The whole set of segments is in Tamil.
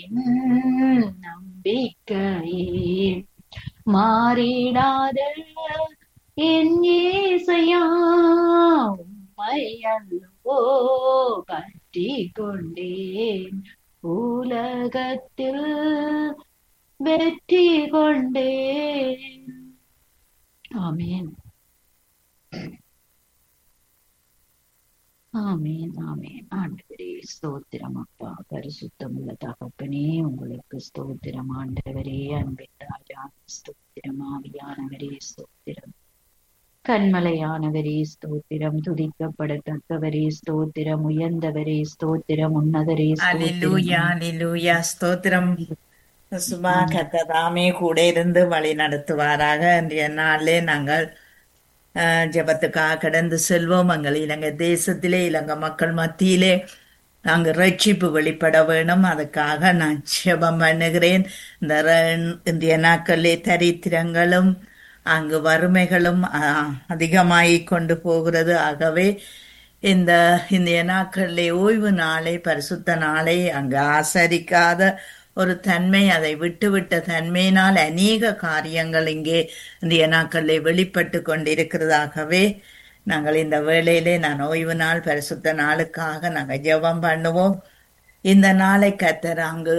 நம்பிக்கையே மாறிடாத என் ஏசையா உம்மை அல்லவோ பற்றி கொண்டேன் உலகத்தில் வெற்றி கொண்டேன் ஆமேன் ஆமேன் ஆமேன் ஆண்டவரே ஸ்தோத்திரம் அப்பா பரிசுத்தமுள்ள தகப்பனே உங்களுக்கு ஸ்தோத்திரம் ஆண்டவரே அன்பின் ராஜா ஸ்தோத்திரம் ஆவியானவரே ஸ்தோத்திரம் கண்மலையானவரே ஸ்தோத்திரம் துதிக்கப்படத்தக்கவரே ஸ்தோத்திரம் உயர்ந்தவரே ஸ்தோத்திரம் உன்னதரே அலிலூயா அலிலூயா ஸ்தோத்திரம் சுபா கத்ததாமே கூட இருந்து வழி நடத்துவாராக இன்றைய நாளிலே நாங்கள் அஹ், ஜெபத்துக்காக கடந்து செல்வோம் எங்கள் இலங்கை தேசத்திலே இலங்கை மக்கள் மத்தியிலே நாங்கள் ரட்சிப்பு வெளிப்பட வேணும் அதுக்காக நான் ஜெபம் பண்ணுகிறேன் இந்த ர- இன்றைய நாட்களிலே தரித்திரங்களும் அங்கு வறுமைகளும் அஹ், அதிகமாகிக் கொண்டு போகிறது ஆகவே இந்த இந்திய நாட்களிலே ஓய்வு நாளை பரிசுத்த நாளை அங்கு ஆசரிக்காத ஒரு தன்மை அதை விட்டுவிட்ட தன்மையினால் அநேக காரியங்கள் இங்கே இந்திய நாட்களிலே வெளிப்பட்டு கொண்டிருக்கிறதாகவே நாங்கள் இந்த வேளையிலே நான் ஓய்வு நாள் பரிசுத்த நாளுக்காக நாங்கள் ஜெபம் பண்ணுவோம் இந்த நாளை கத்தர் அங்கு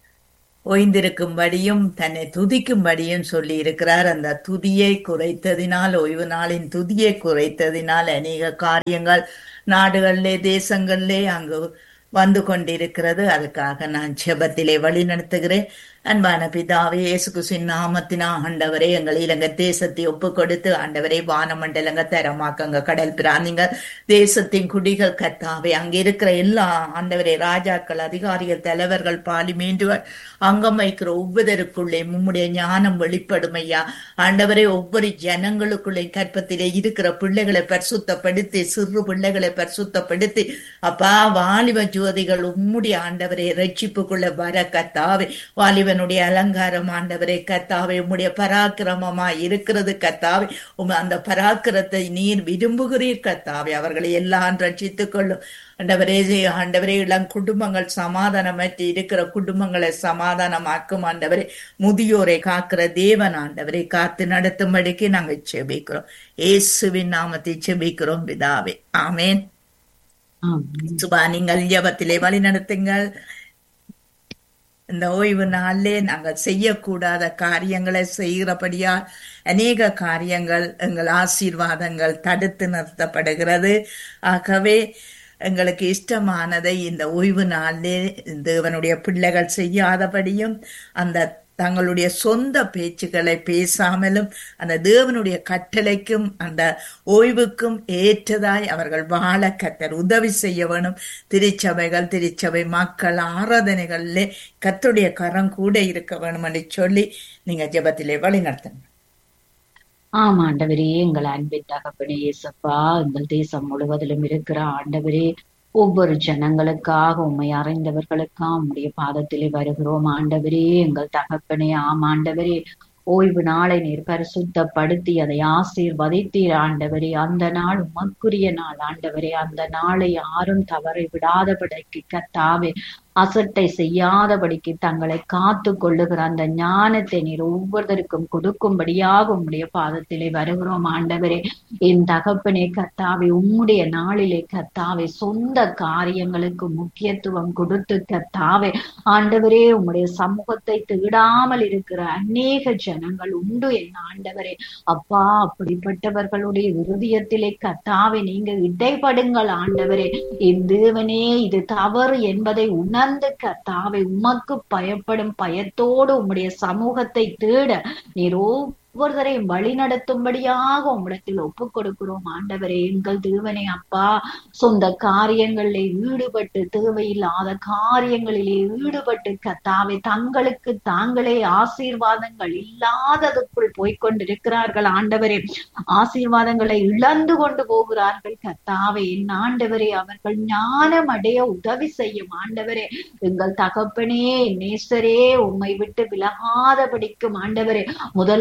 ஓய்ந்திருக்கும்படியும் தன்னை துதிக்கும்படியும் சொல்லி இருக்கிறார் அந்த துதியை குறைத்ததினால் ஓய்வு நாளின் துதியை குறைத்ததினால் அநேக காரியங்கள் நாடுகளிலே தேசங்களிலே அங்கு வந்து கொண்டிருக்கிறது அதுக்காக நான் ஜெபத்திலே வழி நடத்துகிறேன் அன்பான பிதாவே இயேசு கிறிஸ்துவின் நாமத்தினா ஆண்டவரே எங்கள் இலங்கை தேசத்தை ஒப்பு கொடுத்து ஆண்டவரே வானமண்டலங்க தரமாக்கங்க கடல் பிராந்திங்க தேசத்தின் குடிகள் கத்தாவே அங்க இருக்கிற எல்லா ஆண்டவரே ராஜாக்கள் அதிகாரிகள் தலைவர்கள் பாலிமேண்டுகள் அங்கம் வைக்கிற ஒவ்வொருவருக்குள்ளே உம்முடைய ஞானம் வெளிப்படும் ஐயா ஆண்டவரே ஒவ்வொரு ஜனங்களுக்குள்ளே கற்பத்திலே இருக்கிற பிள்ளைகளை பரிசுத்தப்படுத்தி சிறு பிள்ளைகளை பரிசுத்தப்படுத்தி அப்பா வாலிப ஜோதிகள் உம்முடைய ஆண்டவரே ரட்சிப்புக்குள்ள வர கத்தாவே வாலிபனுடைய அலங்காரம் ஆண்டவரே கத்தாவே உம்முடைய பராக்கிரமமா இருக்கிறது கத்தாவே உம் அந்த பராக்கிரத்தை நீர் விரும்புகிறீர் கத்தாவே அவர்களை எல்லாம் ரட்சித்துக் கொள்ளும் ஆண்டவரே ஆண்டவரே இளம் குடும்பங்கள் சமாதானமற்று இருக்கிற குடும்பங்களை சமாதானமாக்கும் ஆண்டவரே முதியோரை காக்கிற தேவன் ஆண்டவரை காத்து நடத்தும்படிக்கு நாங்கள் செபிக்கிறோம் இயேசுவின் நாமத்தை செபிக்கிறோம் பிதாவே ஆமேன் ஆமென். சுபா நீங்கள் ஜபத்திலே வழி நடத்துங்கள் இந்த ஓய்வு நாளிலே நாங்கள் செய்யக்கூடாத காரியங்களை செய்கிறபடியால் அநேக காரியங்கள் எங்கள் ஆசீர்வாதங்கள் தடுத்து நிறுத்தப்படுகிறது ஆகவே எங்களுக்கு இஷ்டமானதை இந்த ஓய்வு நாளிலே தேவனுடைய பிள்ளைகள் செய்யாதபடியும் அந்த தங்களுடைய சொந்த பேச்சுக்களை பேசாமலும் அந்த தேவனுடைய கட்டளைக்கும் அந்த ஓய்வுக்கும் ஏற்றதாய் அவர்கள் வாழ கத்தர் உதவி செய்ய வேணும் திருச்சபைகள் திருச்சபை மக்கள் ஆராதனைகளிலே கத்துடைய கரம் கூட இருக்க வேணும் என்று சொல்லி நீங்க ஜெபத்திலே வழி நடத்துங்க ஆம் ஆண்டவரே எங்கள் அன்பின் தகப்பனே இயேசப்பா எங்கள் தேசம் முழுவதிலும் இருக்கிற ஆண்டவரே ஒவ்வொரு ஜனங்களுக்காக உம்மை அறிந்தவர்களுக்காக உம்முடைய பாதத்திலே வருகிறோம் ஆண்டவரே எங்கள் தகப்பனே ஆம் ஆண்டவரே ஓய்வு நாளை நீர் பரிசுத்தப்படுத்தி அதை ஆசீர்வதித்தீர் ஆண்டவரே அந்த நாள் உமக்குரிய நாள் ஆண்டவரே அந்த நாளை யாரும் தவறை விடாதபடிக்கு கத்தாவே அசட்டை செய்யாதபடிக்கு தங்களை காத்து கொள்ளுகிற அந்த ஞானத்தை நீர் ஒவ்வொருத்தருக்கும் கொடுக்கும்படியாக உம்முடைய பாதத்திலே வருகிறோம் ஆண்டவரே என் தகப்பனே கத்தாவே உம்முடைய நாளிலே கத்தாவே சொந்த காரியங்களுக்கு முக்கியத்துவம் கொடுத்து கத்தாவே ஆண்டவரே உம்முடைய சமூகத்தை தேடாமல் இருக்கிற அநேக ஜனங்கள் உண்டு என் ஆண்டவரே அப்பா அப்படிப்பட்டவர்களுடைய இருதயத்திலே கத்தாவே நீங்க இடைப்படுங்கள் ஆண்டவரே என் தேவனே இது தவறு என்பதை உணர்ந்து கத்தாவே உமக்கு பயப்படும் பயத்தோடு உம்முடைய சமூகத்தை தேட நீரோ ஒவ்வொருவரையும் வழி நடத்தும்படியாக உம்மிடத்தில் ஒப்புக் கொடுக்கிறோம் ஆண்டவரே எங்கள் தேவனே அப்பா சொந்த காரியங்களிலே ஈடுபட்டு தேவையில்லாத காரியங்களிலே ஈடுபட்டு கத்தாவே தங்களுக்கு தாங்களே ஆசீர்வாதங்கள் இல்லாததுக்குள் போய்கொண்டிருக்கிறார்கள் ஆண்டவரே ஆசீர்வாதங்களை இழந்து கொண்டு போகிறார்கள் கத்தாவே என் ஆண்டவரே அவர்கள் ஞானம் அடைய உதவி செய்யும் ஆண்டவரே எங்கள் தகப்பனே நேசரே உம்மை விட்டு விலகாதபடிக்கும் ஆண்டவரே முதலாவது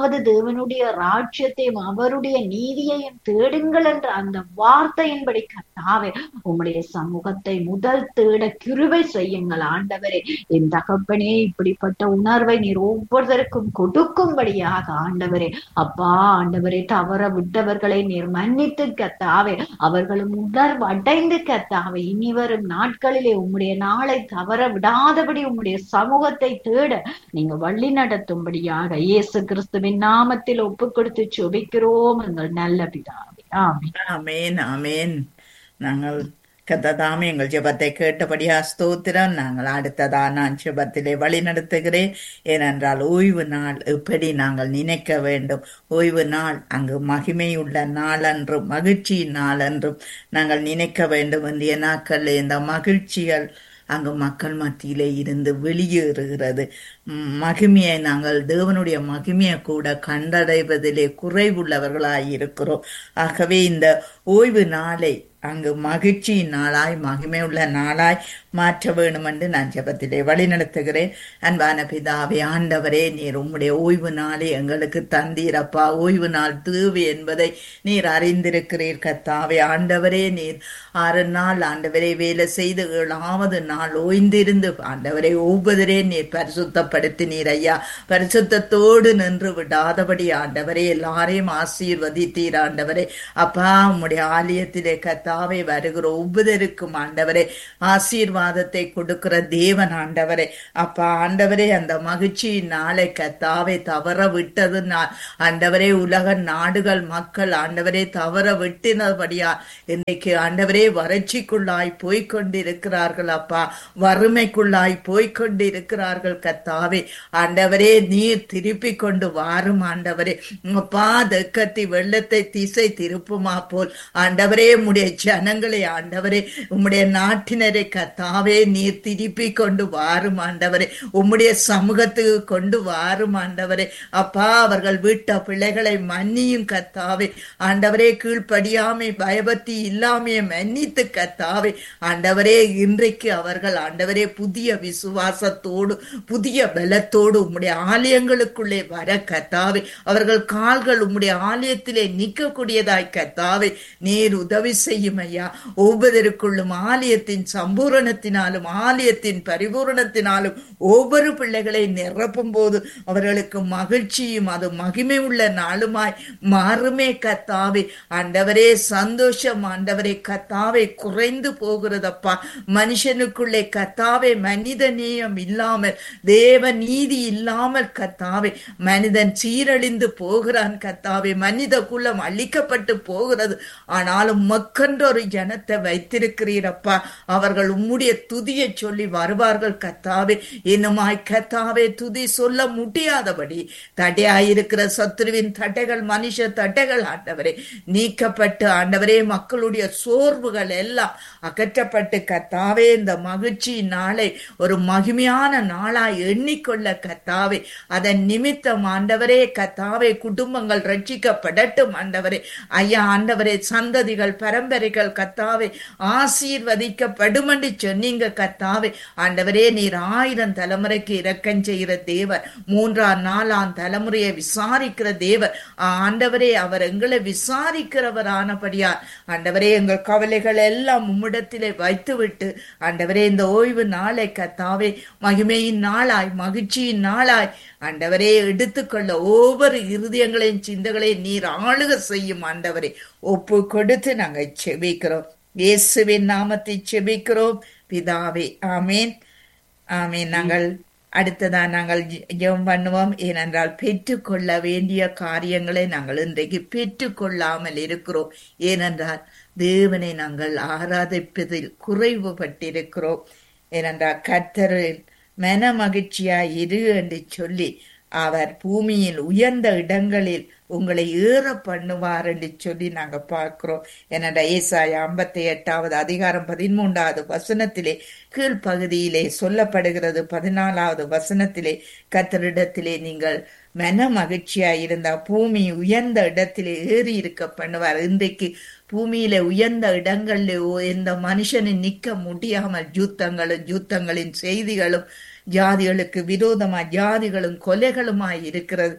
முதலாவது தேவனுடைய ராஜ்யத்தையும் அவருடைய நீதியையும் தேடுங்கள் என்ற அந்த வார்த்தையின்படி கத்தாவே உம்முடைய சமூகத்தை முதல் தேட கிருவை செய்யுங்கள் ஆண்டவரே என் தகப்பனே இப்படிப்பட்ட உணர்வை நீர் ஒவ்வொருத்தருக்கும் கொடுக்கும்படியாக ஆண்டவரே அப்பா ஆண்டவரே தவற விட்டவர்களை நீர் மன்னித்து கத்தாவே அவர்களும் உணர்வு அடைந்து கத்தாவே இனி வரும் நாட்களிலே உம்முடைய நாளை தவற விடாதபடி உம்முடைய சமூகத்தை தேட நீங்க வழி நடத்தும்படியாக இயேசு கிறிஸ்துவின் நாமத்தில் ஒப்பு கொடுத்து சுபிக்கிறோம் எங்கள் நல்ல பிதாவே ஆமென் ஆமேன் ஆமேன் நாங்கள் கத்ததாமே எங்கள் ஜெபத்தை கேட்டபடியா ஸ்தோத்திரம் நாங்கள் அடுத்ததா நான் ஜெபத்திலே வழி நடத்துகிறேன் ஏனென்றால் ஓய்வு நாள் எப்படி நாங்கள் நினைக்க வேண்டும் ஓய்வு நாள் அங்கு மகிமையுள்ள நாள் என்றும் மகிழ்ச்சி நாள் என்றும் நாங்கள் நினைக்க வேண்டும் இன்றைய நாட்களில் இந்த மகிழ்ச்சிகள் அங்கு மக்கள் மத்தியிலே இருந்து வெளியேறுகிறது ம், மகிமையை நாங்கள் தேவனுடைய மகிமையை கூட கண்டடைவதிலே குறைவுள்ளவர்களாய் இருக்கிறோம் ஆகவே இந்த ஓய்வு நாளை அங்கு மகிழ்ச்சி நாளாய் மகிமை உள்ள நாளாய் மாற்ற வேண்டும் என்று நான் ஜெபத்திலே வழி நடத்துகிறேன் அன்பான பிதாவே ஆண்டவரே நீர் உம்முடைய ஓய்வு நாளை எங்களுக்கு தந்தீரப்பா ஓய்வு நாள் தேவை என்பதை நீர் அறிந்திருக்கிறீர் கத்தாவே ஆண்டவரே நீர் ஆறு நாள் ஆண்டவரே வேலை செய்து ஏழாவது நாள் ஓய்ந்திருந்து ஆண்டவரே ஒவ்வொருவரே நீர் பரிசுத்தப்படுத்தினீர் ஐயா பரிசுத்தத்தோடு நின்று விடாதபடி ஆண்டவரே எல்லாரையும் ஆசீர்வதித்தீர் ஆண்டவரே அப்பா உம்முடைய ஆலயத்திலே கத்தாவே வருகிற ஒவ்வொருவருக்கும் ஆண்டவரே ஆசீர்வாதத்தை கொடுக்கிற தேவன் ஆண்டவரே அப்பா ஆண்டவரே அந்த மகிழ்ச்சியின் நாளை கத்தாவே தவற விட்டது நான் ஆண்டவரே உலக நாடுகள் மக்கள் ஆண்டவரே தவற விட்டினபடியா இன்னைக்கு ஆண்டவரே வறட்சிக்குள்ளாய் போய்க்கொண்டிருக்கிறார்கள் அப்பா வறுமைக்குள்ளாய் போய்க்கொண்டிருக்கிறார்கள் கத்தாவே ஆண்டவரே நீர் திருப்பி கொண்டு வாரும் ஆண்டவரே அப்பா தெக்கத்தி வெள்ளத்தை திசை திருப்புமா போல் ஆண்டவரே உம்முடைய ஜனங்களை ஆண்டவரே உம்முடைய நாட்டினரை கத்தாவே நீர் திருப்பி கொண்டு வாரும் ஆண்டவரே உம்முடைய சமூகத்துக்கு கொண்டு வாரும் ஆண்டவரே அப்பா அவர்கள் விட்ட பிள்ளைகளை மன்னியும் கத்தாவே ஆண்டவரே கீழ்ப்படியாமை பயபக்தி இல்லாமைய மன்னித்து கத்தாவே ஆண்டவரே இன்றைக்கு அவர்கள் ஆண்டவரே புதிய விசுவாசத்தோடு புதிய பலத்தோடு உம்முடைய ஆலயங்களுக்குள்ளே வர கத்தாவே அவர்கள் கால்கள் உம்முடைய ஆலயத்திலே நிற்கக்கூடியதாய் கத்தாவே நீர் உதவி செய்யும் ஐயா ஒவ்வொருவருக்குள்ளும் ஆலயத்தின் சம்பூரணத்தினாலும் ஆலயத்தின் பரிபூரணத்தினாலும் ஒவ்வொரு பிள்ளைகளை நிரப்பும் போது அவர்களுக்கு மகிழ்ச்சியும் அது மகிமை உள்ள நாளுமாய் மாறுமே கத்தாவே ஆண்டவரே சந்தோஷம் ஆண்டவரே கத்தாவே குறைந்து போகிறதப்பா மனுஷனுக்குள்ளே கத்தாவே மனித நேயம் இல்லாமல் தேவ நீதி இல்லாமல் கத்தாவே மனிதன் சீரழிந்து போகிறான் கத்தாவே மனித குலம் அழிக்கப்பட்டு போகிறது ஆனாலும் மக்கென்ற ஒரு ஜனத்தை வைத்திருக்கிறீரப்பா அவர்கள் உம்முடைய துதியை சொல்லி வருவார்கள் கத்தாவே இன்னுமாய் கத்தாவே துதி சொல்ல முடியாதபடி தடையாயிருக்கிற சத்துருவின் தடைகள் மனுஷ தடைகள் ஆண்டவரே நீக்கப்பட்டு ஆண்டவரே மக்களுடைய சோர்வுகள் எல்லாம் அகற்றப்பட்டு கத்தாவே இந்த மகிழ்ச்சி நாளை ஒரு மகிமையான நாளாய் எண்ணிக்கொள்ள கத்தாவே அதன் நிமித்தம் ஆண்டவரே கத்தாவே குடும்பங்கள் ரட்சிக்கப்படட்டும் ஆண்டவரே ஐயா ஆண்டவரே சந்ததிகள் பரம்பரைகள் கத்தாவே ஆசீர்வதிக்கப்படும் என்று சொன்னீங்க கத்தாவே ஆண்டவரே நீர் ஆயிரம் தலைமுறைக்கு இரக்கம் செய்கிற தேவர் மூன்றாம் நாலாம் தலைமுறையை விசாரிக்கிற தேவர் ஆண்டவரே அவர் எங்களை விசாரிக்கிறவரானபடியார் ஆண்டவரே எங்கள் கவலைகள் எல்லாம் உம்மிடத்திலே வைத்துவிட்டு ஆண்டவரே இந்த ஓய்வு நாளை கத்தாவே மகிமையின் நாளாய் மகிழ்ச்சியின் நாளாய் ஆண்டவரே எடுத்துக்கொள்ள ஒவ்வொரு இருதயங்களையும் சிந்தகளையும் நீர் ஆளுக செய்யும் ஆண்டவரே ஒப்பு கொடுத்து நாங்கள் செபிக்கிறோம் இயேசுவின் நாமத்தை செபிக்கிறோம் பிதாவே ஆமேன் ஆமேன் நாங்கள் அடுத்ததா நாங்கள் ஜெ- ஜெபம் பண்ணுவோம் ஏனென்றால் பெற்றுக்கொள்ள வேண்டிய காரியங்களை நாங்கள் இன்றைக்கு பெற்றுக்கொள்ளாமல் இருக்கிறோம் ஏனென்றால் தேவனை நாங்கள் ஆராதிப்பதில் குறைவுபட்டிருக்கிறோம் ஏனென்றால் கர்த்தரில் மன மகிழ்ச்சியாய் இரு என்று சொல்லி அவர் பூமியில் உயர்ந்த இடங்களில் உங்களை ஏற பண்ணுவார் என்று சொல்லி நாங்க பார்க்கிறோம் என்னடா ஏசாயா ஐம்பத்தி எட்டாவது அதிகாரம் பதிமூன்றாவது வசனத்திலே கீழ்ப்பகுதியிலே சொல்லப்படுகிறது பதினாலாவது வசனத்திலே கத்தரிடத்திலே நீங்கள் மன மகிழ்ச்சியாய் இருந்தா பூமி உயர்ந்த இடத்திலே ஏறி இருக்க பண்ணுவார் இன்றைக்கு பூமியில உயர்ந்த இடங்களில் எந்த மனுஷனும் நிக்க முடியாமல் யுத்தங்களும் யுத்தங்களின் செய்திகளும் ஜாதிகளுக்கு விரோதமாய் ஜாதிகளும் கொலைகளுமாய் இருக்கிறது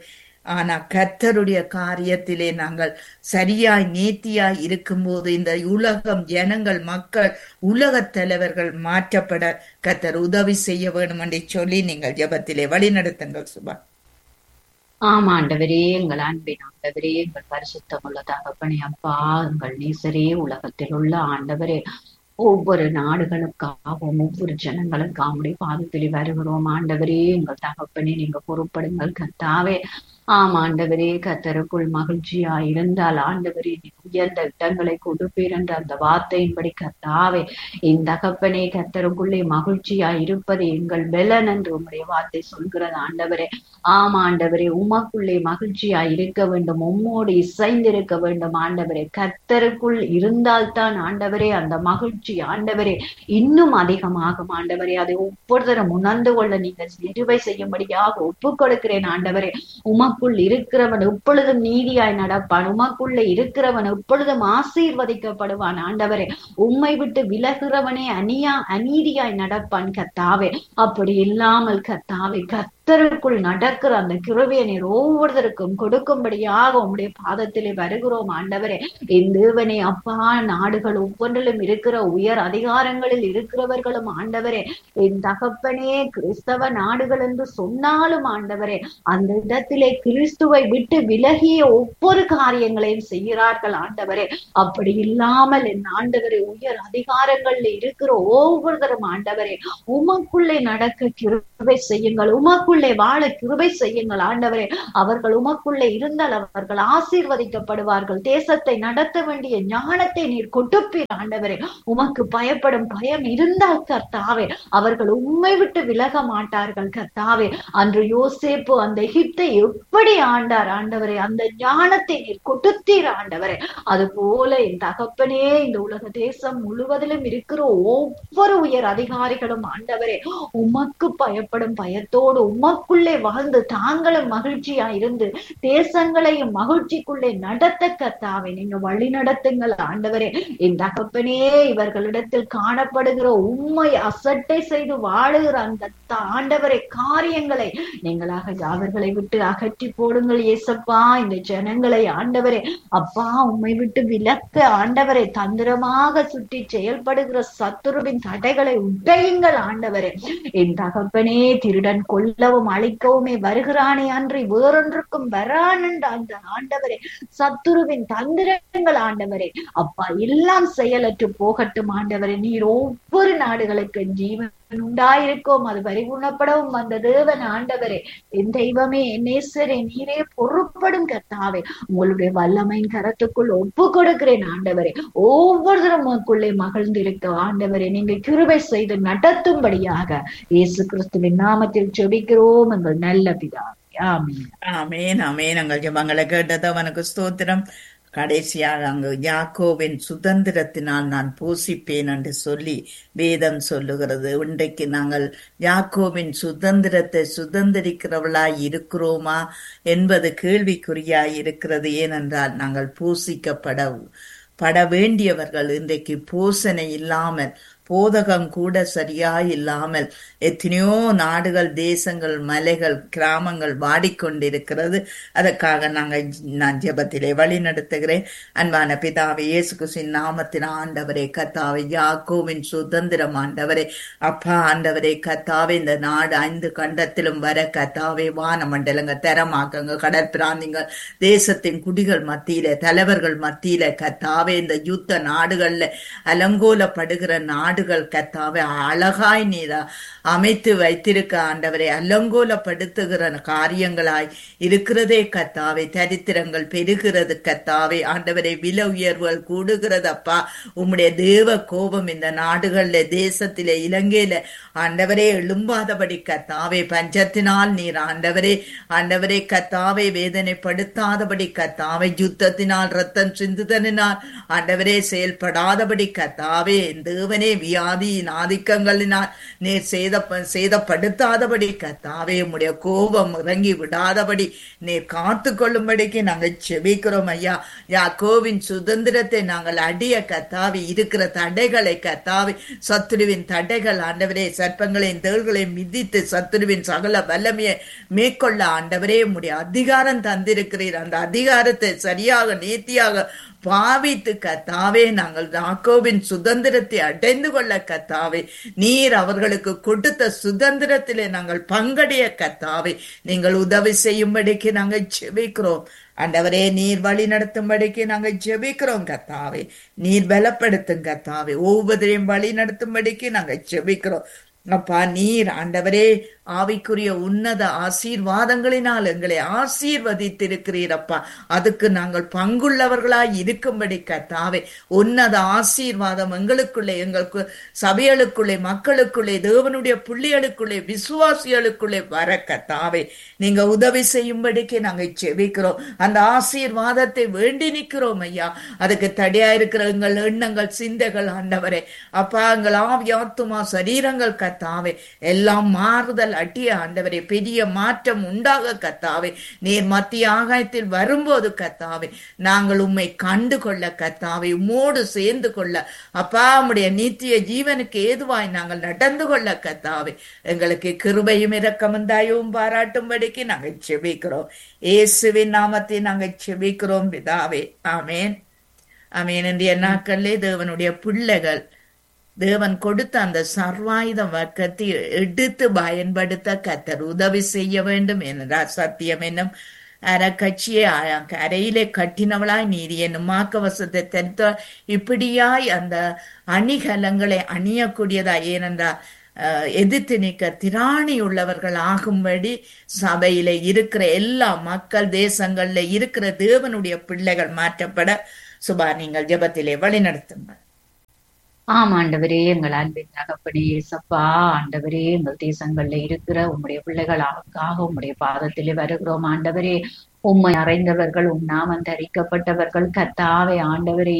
ஆனா கர்த்தருடைய காரியத்திலே நாங்கள் சரியாய் நேர்த்தியாய் இருக்கும்போது இந்த உலகம் ஜனங்கள் மக்கள் உலகத் தலைவர்கள் மாற்றப்பட கர்த்தர் உதவி செய்ய வேண்டும் என்று சொல்லி நீங்கள் ஜெபத்திலே வழி நடத்துங்கள் சுபா ஆமா ஆண்டவரே எங்கள் அன்பின் ஆண்டவரே எங்கள் பரிசுத்தம் உள்ள தகப்பனே அப்பா எங்கள் நேசரே உலகத்தில் உள்ள ஆண்டவரே ஒவ்வொரு நாடுகளுக்காகவும் ஒவ்வொரு ஜனங்களுக்காக பாதத்தில் வருகிறோம் ஆண்டவரே எங்கள் தகப்பனே நீங்க பொறுப்படுங்கள் கர்த்தாவே ஆம் ஆண்டவரே கத்தருக்குள் மகிழ்ச்சியா இருந்தால் ஆண்டவரே நீ உயர்ந்த இடங்களை கொடுப்பீர் என்ற அந்த வார்த்தையின்படி கர்த்தாவே என் தகப்பனே கத்தருக்குள்ளே மகிழ்ச்சியா இருப்பது எங்கள் பெலன் என்று உம்முடைய வார்த்தை சொல்கிறது ஆண்டவரே ஆம் ஆண்டவரே உமக்குள்ளே மகிழ்ச்சியா இருக்க வேண்டும் உம்மோடு இசைந்திருக்க வேண்டும் ஆண்டவரே கத்தருக்குள் இருந்தால்தான் ஆண்டவரே அந்த மகிழ்ச்சி ஆண்டவரே இன்னும் அதிகமாகும் ஆண்டவரே அதை ஒவ்வொருத்தரும் உணர்ந்து கொள்ள நீங்கள் நிறுவை செய்யும்படியாக ஒப்புக் கொடுக்கிறேன் ஆண்டவரே உமக்குள் இருக்கிறவன் எப்பொழுதும் நீதியாய் நடப்பான் உமக்குள்ள இருக்கிறவன் எப்பொழுதும் ஆசீர்வதிக்கப்படுவான் ஆண்டவரே உம்மை விட்டு விலகுறவனே அநியா அநீதியாய் நடப்பான் கத்தாவே அப்படி இல்லாமல் கத்தாவே கத்தருக்குள் நடக்கிற அந்த கிருபையை நீர் ஒவ்வொருத்தருக்கும் கொடுக்கும்படியாக உம்முடைய பாதத்திலே வருகிறோம் ஆண்டவரே என் தேவனே அப்பா நாடுகள் ஒவ்வொன்றிலும் இருக்கிற உயர் அதிகாரங்களில் இருக்கிறவர்களும் ஆண்டவரே என் தகப்பனே கிறிஸ்தவ நாடுகள் என்று சொன்னாலும் ஆண்டவரே அந்த இடத்திலே கிறிஸ்துவை விட்டு விலகிய ஒவ்வொரு காரியங்களையும் செய்கிறார்கள் ஆண்டவரே அப்படி இல்லாமல் என் ஆண்டவரே உயர் அதிகாரங்கள்ல இருக்கிற ஒவ்வொருத்தரும் ஆண்டவரே உமக்குள்ளே நடக்க கிருபை செய்யுங்கள் உமக்குள்ளே வாழ கிருபை செய்யுங்கள் ஆண்டவரே அவர்கள் உமக்குள்ளே இருந்தால் அவர்கள் ஆசீர்வதிக்கப்படுவார்கள் தேசத்தை நடத்த வேண்டிய ஞானத்தை நீர் கொட்டுப்பீர் ஆண்டவரே உமக்கு பயப்படும் பயம் இருந்தால் கர்த்தாவே அவர்கள் உண்மை விட்டு விலக மாட்டார்கள் கர்த்தாவே அன்று யோசேப்பு அந்த எகிப்தை எப்படி ஆண்டார் ஆண்டவரே அந்த ஞானத்தை நீர் கொடுத்தீர் ஆண்டவரே அது போல என் தகப்பனே இந்த உலக தேசம் முழுவதிலும் இருக்கிற ஒவ்வொரு உயர் அதிகாரிகளும் ஆண்டவரே உமக்கு பயப்படும் பயத்தோடு உமக்குள்ளே வாழ்ந்து தாங்களும் மகிழ்ச்சியா இருந்து தேசங்களையும் மகிழ்ச்சிக்குள்ளே நடத்த கத்தாவே நீங்க வழி நடத்துங்கள் ஆண்டவரே என் தகப்பனே இவர்களிடத்தில் காணப்படுகிற உண்மை அசட்டை செய்து வாழுகிற அந்த ஆண்டவரை காரியங்களை நீங்களாக அவர்களை விட்டு அகற்றி போடுங்கள் ஏசப்பா இந்த ஜனங்களை ஆண்டவரே அப்பா உண்மை விட்டு விலக்க ஆண்டவரை தந்திரமாக சுற்றி செயல்படுகிற சத்துருவின் தடைகளை உடையுங்கள் ஆண்டவரே என் தகப்பனே திருடன் கொல்லவும் அழிக்கவுமே வருகிறானே அன்றி வேறொன்றுக்கும் வரானண்ட அந்த ஆண்டவரே சத்துருவின் தந்திரங்கள் ஆண்டவரே அப்பா எல்லாம் செயலற்று போகட்டும் ஆண்டவரே நீர் ஒவ்வொரு நாடுகளுக்கு ஜீவன் உண்டாயிருக்கும் அது பரிபூர்ணப்படவும் வந்த தேவன் ஆண்டவரே என் தெய்வமே என் நேசரே நீரே பொறுப்படும் கர்த்தாவே உங்களுடைய வல்லமையின் கரத்துக்குள் ஒப்பு கொடுக்கிறேன் ஆண்டவரே ஒவ்வொருத்தரும் உங்களுக்குள்ளே மகிழ்ந்திருக்க ஆண்டவரே நீங்க கிருபை செய்து நடத்தும்படியாக இயேசு கிறிஸ்துவின் நாமத்தில் செபிக்கிறோம் எங்கள் நல்ல பிதா ஆமீன் ஆமேன் ஆமேன் எங்கள் ஜபங்களை கேட்டது அவனுக்கு ஸ்தோத்திரம் கடைசியாக அங்கு யாக்கோவின் சுதந்திரத்தினால் நான் பூசிப்பேன் என்று சொல்லி வேதம் சொல்லுகிறது இன்றைக்கு நாங்கள் யாக்கோவின் சுதந்திரத்தை சுதந்திரிக்கிறவளாய் இருக்கிறோமா என்பது கேள்விக்குறியாய் இருக்கிறது ஏனென்றால் நாங்கள் பூசிக்கப்பட பட வேண்டியவர்கள் இன்றைக்கு பூசனை இல்லாமல் போதகம் கூட சரியா இல்லாமல் எத்தனையோ நாடுகள் தேசங்கள் மலைகள் கிராமங்கள் வாடிக்கொண்டிருக்கிறது அதற்காக நாங்கள் நான் ஜெபத்திலே வழி நடத்துகிறேன் அன்பான பிதாவை இயேசு கிறிஸ்துவின் நாமத்தின் ஆண்டவரே கத்தாவை யாக்கோவின் சுதந்திரம் ஆண்டவரே அப்பா ஆண்டவரே கத்தாவே இந்த நாடு ஐந்து கண்டத்திலும் வர கத்தாவே வானமண்டலங்க தரமாக்கங்க கடற்பிராந்திங்கள் தேசத்தின் குடிகள் மத்தியில தலைவர்கள் மத்தியில கத்தாவே இந்த யுத்த நாடுகள்ல அலங்கோலப்படுகிற நாடு நாடுகள் கத்தாவை அழகாய் நீரா அமைத்து வைத்திருக்க ஆண்டவரை அல்லங்கோலப்படுத்துகிற காரியங்களாய் இருக்கிறதே கத்தாவை தரித்திரங்கள் பெருகிறது கத்தாவை ஆண்டவரை வில உயர்வுகள் கூடுகிறது அப்பா உம்முடைய தேவ கோபம் இந்த நாடுகள்ல தேசத்திலே இலங்கையில ஆண்டவரே எழும்பாதபடி கத்தாவை பஞ்சத்தினால் நீர் ஆண்டவரே ஆண்டவரே கத்தாவை வேதனைப்படுத்தாதபடி கத்தாவை யுத்தத்தினால் ரத்தம் சிந்துதலினால் ஆண்டவரே செயல்படாதபடி கத்தாவே தேவனே வியாதியின் ஆதிக்கங்களினால் நீர் சேத சேதப்படுத்தாதபடி கத்தாவே உம்முடைய கோபம் இறங்கி விடாதபடி நீர் காத்து கொள்ளும்படிக்கு நாங்கள் செபிக்கிறோம் ஐயா யாக்கோவின் சுதந்திரத்தை நாங்கள் அடிய கத்தாவி இருக்கிற தடைகளை கத்தாவி சத்துருவின் தடைகள் ஆண்டவரே சர்ப்பங்களையும் தேள்களையும் மிதித்து சத்துருவின் சகல வல்லமையை மேற்கொள்ள ஆண்டவரே உம்முடைய அதிகாரம் தந்திருக்கிறீர் அந்த அதிகாரத்தை சரியாக நேர்த்தியாக பாவித்து கத்தாவே நாங்கள் யாக்கோபின் சுதந்திரத்தை அடைந்து கொள்ள கத்தாவே நீர் அவர்களுக்கு கொடுத்த சுதந்திரத்திலே நாங்கள் பங்கடைய கத்தாவே நீங்கள் உதவி செய்யும்படிக்கு நாங்கள் செபிக்கிறோம் ஆண்டவரே நீர் வழி நடத்தும்படிக்கு நாங்கள் ஜெபிக்கிறோம் கத்தாவே நீர் பலப்படுத்தும் கத்தாவே ஒவ்வொருவரையும் வழி நடத்தும்படிக்கு நாங்கள் ஜெபிக்கிறோம் அப்பா நீர் ஆண்டவரே ஆவிக்குரிய உன்னத ஆசீர்வாதங்களினால் எங்களை ஆசீர்வதித்திருக்கிறீரப்பா அதுக்கு நாங்கள் பங்குள்ளவர்களாய் இருக்கும்படி கத்தாவே உன்னத ஆசீர்வாதம் எங்களுக்குள்ளே எங்களுக்கு சபைகளுக்குள்ளே மக்களுக்குள்ளே தேவனுடைய புள்ளிகளுக்குள்ளே விசுவாசிகளுக்குள்ளே வர கத்தாவே நீங்க உதவி செய்யும்படிக்கு நாங்கள் செபிக்கிறோம் அந்த ஆசீர்வாதத்தை வேண்டி நிற்கிறோம் ஐயா அதுக்கு தடையா இருக்கிற எங்கள் எண்ணங்கள் சிந்தைகள் ஆண்டவரே அப்பா எங்கள் ஆவி ஆத்துமா சரீரங்கள் கத்தாவே எல்லாம் மாறுதல் அட்டிய ஆண்டவரே பெரிய மாற்றம் உண்டாக கத்தாவே நீர் மத்திய ஆகாயத்தில் வரும்போது கத்தாவே நாங்கள் உம்மை கண்டு கொள்ள கத்தாவே உம்மோடு சேர்ந்து கொள்ள அப்பா உம்முடைய நித்திய ஜீவனுக்கு ஏதுவாய் நாங்கள் நடந்து கொள்ள கத்தாவே எங்களுக்கு கிருபையும் இரக்கமும் தயவும் பாராட்டும்படிக்கு நாங்கள் செபிக்கிறோம் இயேசுவின் நாமத்தை நாங்கள் செபிக்கிறோம் பிதாவே ஆமேன் ஆமேன் இன்றைய நாட்களிலே தேவனுடைய பிள்ளைகள் தேவன் கொடுத்த அந்த சர்வாயுத வர்க்கத்தை எடுத்து பயன்படுத்த கத்தர் உதவி செய்ய வேண்டும் என்றார் சத்தியம் என்னும் அறக்கட்சியை கரையிலே கட்டினவளாய் நீதி என்னும் மாக்கவசத்தை தரித்த இப்படியாய் அந்த அணிகலங்களை அணியக்கூடியதா ஏனென்றால் எதிர்த்து நிற்க திராணி உள்ளவர்கள் ஆகும்படி சபையில இருக்கிற எல்லா மக்கள் தேசங்கள்ல இருக்கிற தேவனுடைய பிள்ளைகள் மாற்றப்பட சுபா நீங்கள் ஜபத்திலே வழி நடத்துங்கள் ஆம் ஆண்டவரே எங்கள் அன்பின் தகப்பனே சப்பா ஆண்டவரே எங்கள் தேசங்கள்ல இருக்கிற உம்முடைய பிள்ளைகளுக்காக உம்முடைய பாதத்திலே வருகிறோம் ஆண்டவரே உம்மை அறைந்தவர்கள் உம் நாமம் தரிக்கப்பட்டவர்கள் கத்தாவை ஆண்டவரே